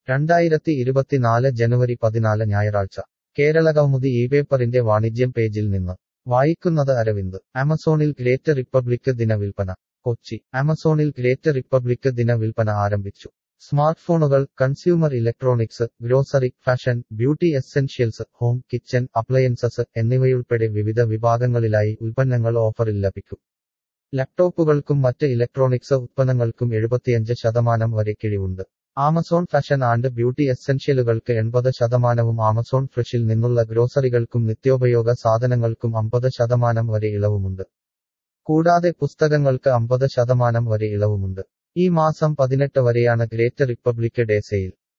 രണ്ടായിരത്തി ഇരുപത്തിനാല് ജനുവരി പതിനാല് ഞായറാഴ്ച കേരളകൗമുദി ഈ പേപ്പറിന്റെ വാണിജ്യം പേജിൽ നിന്ന് വായിക്കുന്നത് അരവിന്ദ് ആമസോണിൽ ഗ്രേറ്റ് റിപ്പബ്ലിക് ദിന വിൽപ്പന കൊച്ചി ആമസോണിൽ ഗ്രേറ്റ് റിപ്പബ്ലിക് ദിന വിൽപ്പന ആരംഭിച്ചു സ്മാർട്ട്ഫോണുകൾ consumer electronics grocery fashion beauty essentials home kitchen appliances എന്നിവയുൾപ്പെടെ വിവിധ വിഭാഗങ്ങളിലായി ഉൽപ്പന്നങ്ങൾ ഓഫറിൽ ലഭിക്കും ലാപ്ടോപ്പുകൾക്കും മറ്റ് ഇലക്ട്രോണിക്സ് ഉത്പന്നങ്ങൾക്കും എഴുപത്തിയഞ്ച് ശതമാനം വരെ കിഴിവുണ്ട് ആമസോൺ ഫാഷൻ ആൻഡ് ബ്യൂട്ടി എസെൻഷ്യലുകൾക്ക് എൺപത് ശതമാനവും ആമസോൺ ഫ്രഷിൽ നിന്നുള്ള ഗ്രോസറികൾക്കും നിത്യോപയോഗ സാധനങ്ങൾക്കും അമ്പത് ശതമാനം വരെ ഇളവുമുണ്ട് കൂടാതെ പുസ്തകങ്ങൾക്ക് അമ്പത് ശതമാനം വരെ ഇളവുമുണ്ട് ഈ മാസം പതിനെട്ട് വരെയാണ് ഗ്രേറ്റ് റിപ്പബ്ലിക് ഡേ സെയിൽ